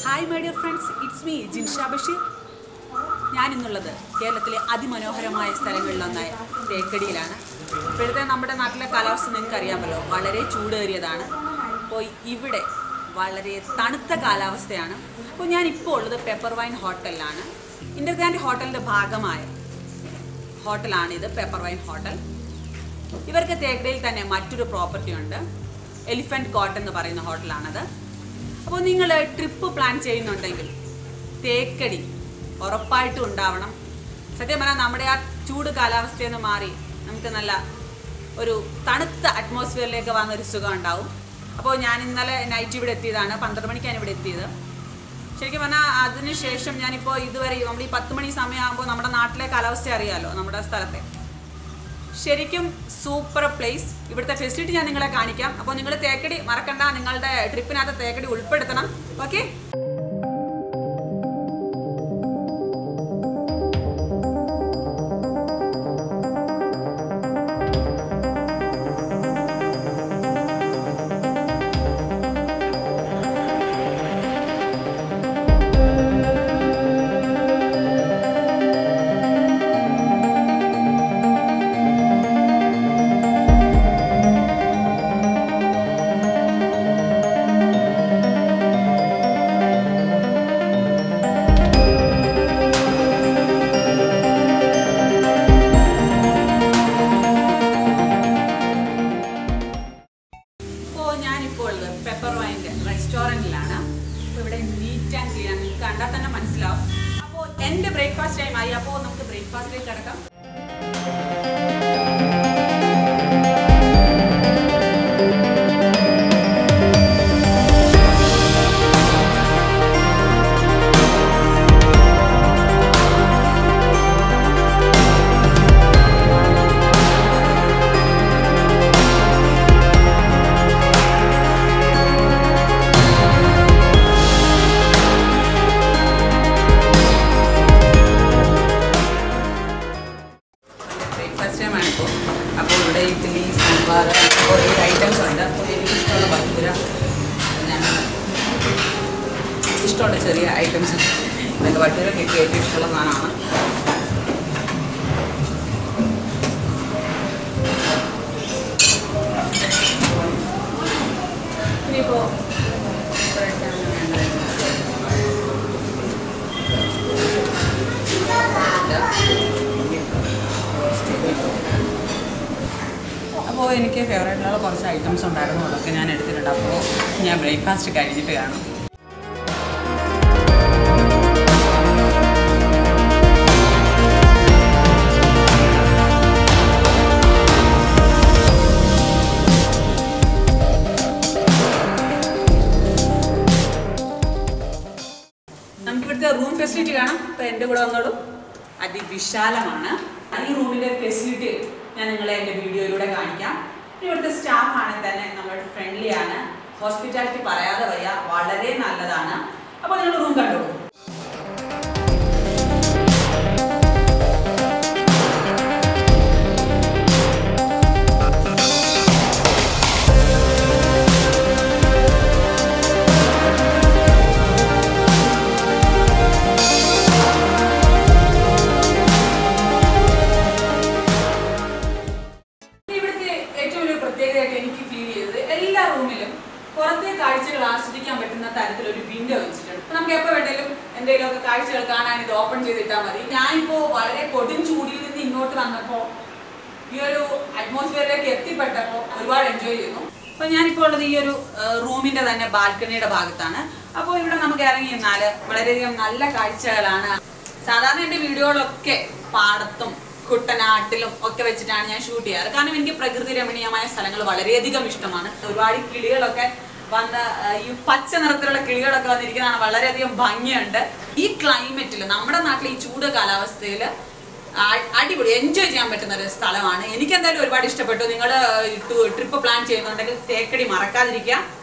hi my dear friends it's me Jinsha Basheer ഞാൻ ഇന്നുള്ളത് കേരളത്തിലെ അതിമനോഹരമായ സ്ഥലങ്ങളിലൊന്നായ തേക്കടിയിലാണ് ഇപ്പോഴത്തെ നമ്മുടെ നാട്ടിലെ കാലാവസ്ഥ നിങ്ങൾക്ക് അറിയാമല്ലോ വളരെ ചൂടേറിയതാണ് അപ്പോൾ ഇവിടെ വളരെ തണുത്ത കാലാവസ്ഥയാണ് അപ്പോൾ ഞാൻ ഇപ്പോൾ ഉള്ളത് പെപ്പർ വൈൻ ഹോട്ടലിലാണ് ഇന്റർഗ്രാൻഡ് ഹോട്ടലിൻ്റെ ഭാഗമായ ഹോട്ടലാണിത് പെപ്പർ വൈൻ ഹോട്ടൽ ഇവർക്ക് തേക്കടിയിൽ തന്നെ മറ്റൊരു പ്രോപ്പർട്ടി ഉണ്ട് എലിഫൻറ്റ് കോട്ട് എന്ന് പറയുന്ന ഹോട്ടലാണത് അപ്പോൾ നിങ്ങൾ ട്രിപ്പ് പ്ലാൻ ചെയ്യുന്നുണ്ടെങ്കിൽ തേക്കടി ഉറപ്പായിട്ടും ഉണ്ടാവണം സത്യം പറഞ്ഞാൽ നമ്മുടെ ആ ചൂട് കാലാവസ്ഥയിൽ നിന്ന് മാറി നമുക്ക് നല്ല ഒരു തണുത്ത അറ്റ്മോസ്ഫിയറിലേക്ക് വന്ന ഒരു സുഖം ഉണ്ടാവും അപ്പോൾ ഞാൻ ഇന്നലെ നൈറ്റ് ഇവിടെ എത്തിയതാണ് പന്ത്രണ്ട് മണിക്കാണ് ഇവിടെ എത്തിയത് ശരിക്കും പറഞ്ഞാൽ അതിനുശേഷം ഞാനിപ്പോൾ ഇതുവരെ നമ്മൾ ഈ പത്ത് മണി സമയമാകുമ്പോൾ നമ്മുടെ നാട്ടിലെ കാലാവസ്ഥ അറിയാമല്ലോ നമ്മുടെ സ്ഥലത്തെ ശരിക്കും സൂപ്പർ പ്ലേസ് ഇവിടുത്തെ ഫെസിലിറ്റി ഞാൻ നിങ്ങളെ കാണിക്കാം അപ്പോൾ നിങ്ങൾ തേക്കടി മറക്കണ്ട നിങ്ങളുടെ ട്രിപ്പിനകത്ത് തേക്കടി ഉൾപ്പെടുത്തണം ഓക്കെ അപ്പോൾ ഞാനിപ്പോൾ ഉള്ളത് പെപ്പർ വൈൻ്റെ റെസ്റ്റോറൻറ്റിലാണ് അപ്പോൾ ഇവിടെ നീറ്റ് ആൻഡ് ക്ലീൻ ആണ് നിങ്ങൾക്ക് കണ്ടാൽ തന്നെ മനസ്സിലാവും അപ്പോൾ എൻ്റെ ബ്രേക്ക്ഫാസ്റ്റ് ടൈം ആയി അപ്പോൾ നമുക്ക് ബ്രേക്ക്ഫാസ്റ്റിലേക്ക് കിടക്കാം ബ്രേക്ക്ഫാസ്റ്റ് ടൈം ആണ് ഇപ്പോൾ അപ്പോൾ ഇവിടെ ഇഡ്ഡലി സാമ്പാർ കുറേ ഐറ്റംസ് ഉണ്ട് അപ്പോൾ എനിക്ക് ഇഷ്ടമുള്ള ഭക്കൂര ഞാൻ ഇഷ്ടമുള്ള ചെറിയ ഐറ്റംസ് എനിക്ക് ഭട്ടൂര എനിക്ക് ഏറ്റവും ഇഷ്ടമുള്ള സാധനമാണ് ഇനിയിപ്പോൾ അപ്പോൾ എനിക്ക് ഫേവറേറ്റ് ആയിട്ടുള്ള കുറച്ച് ഐറ്റംസ് ഉണ്ടായിരുന്നു അതൊക്കെ ഞാൻ എടുത്തിട്ടുണ്ട് അപ്പോൾ ഞാൻ ബ്രേക്ക്ഫാസ്റ്റ് കഴിഞ്ഞിട്ട് കാണും നമുക്ക് ഇവിടുത്തെ റൂം ഫെസിലിറ്റി കാണാം അപ്പോൾ എൻ്റെ കൂടെ വന്നോളൂ അതിവിശാലമാണ് ഈ റൂമിൻ്റെ ഫെസിലിറ്റി ഞാൻ നിങ്ങളെ എൻ്റെ വീഡിയോയിലൂടെ കാണിക്കാം പിന്നെ ഇവിടുത്തെ സ്റ്റാഫ് ആണെങ്കിൽ തന്നെ നമ്മളോട് ഫ്രണ്ട്ലി ആണ് ഹോസ്പിറ്റാലിറ്റി പറയാതെ വയ്യ വളരെ നല്ലതാണ് അപ്പോൾ നിങ്ങൾ റൂം കണ്ടോളൂ ഇവിടുത്തെ ഏറ്റവും വലിയ പ്രത്യേകതയായിട്ട് എനിക്ക് ഫീൽ ചെയ്തത് എല്ലാ റൂമിലും പുറത്തെ കാഴ്ചകൾ ആസ്വദിക്കാൻ പറ്റുന്ന തരത്തിലൊരു വിൻഡോ വെച്ചിട്ടുണ്ട് അപ്പൊ നമുക്ക് എപ്പോ വേണ്ടേലും എന്തെങ്കിലുമൊക്കെ കാഴ്ചകൾ കാണാൻ ഇത് ഓപ്പൺ ചെയ്തിട്ടാൽ മതി ഞാനിപ്പോ വളരെ കൊടും ചൂടിൽ നിന്ന് ഇങ്ങോട്ട് വന്നപ്പോ ഈ ഒരു അറ്റ്മോസ്ഫിയറിലേക്ക് എത്തിപ്പെട്ടപ്പോൾ ഒരുപാട് എൻജോയ് ചെയ്യുന്നു അപ്പൊ ഞാനിപ്പോൾ ഉള്ളത് ഈ ഒരു റൂമിന്റെ തന്നെ ബാൽക്കണിയുടെ ഭാഗത്താണ് അപ്പോൾ ഇവിടെ നമുക്ക് ഇറങ്ങി നിന്നാൽ വളരെയധികം നല്ല കാഴ്ചകളാണ് സാധാരണ എൻ്റെ വീഡിയോകളൊക്കെ പാടത്തും കുട്ടനാട്ടിലും ഒക്കെ വെച്ചിട്ടാണ് ഞാൻ ഷൂട്ട് ചെയ്യാറ് കാരണം എനിക്ക് പ്രകൃതി രമണീയമായ സ്ഥലങ്ങൾ വളരെയധികം ഇഷ്ടമാണ് ഒരുപാട് കിളികളൊക്കെ വന്ന് ആ, ഈ പച്ച നിറത്തിലുള്ള കിളികളൊക്കെ വന്നിരിക്കുന്നതാണ് വളരെയധികം ഭംഗിയുണ്ട് ഈ ക്ലൈമറ്റിൽ നമ്മുടെ നാട്ടിലെ ഈ ചൂട് കാലാവസ്ഥയിൽ അടിപൊളി എൻജോയ് ചെയ്യാൻ പറ്റുന്ന ഒരു സ്ഥലമാണ് എനിക്ക് എന്തായാലും ഒരുപാട് ഇഷ്ടപ്പെട്ടു നിങ്ങൾ ട്രിപ്പ് പ്ലാൻ ചെയ്യുന്നുണ്ടെങ്കിൽ തേക്കടി മറക്കാതിരിക്കുക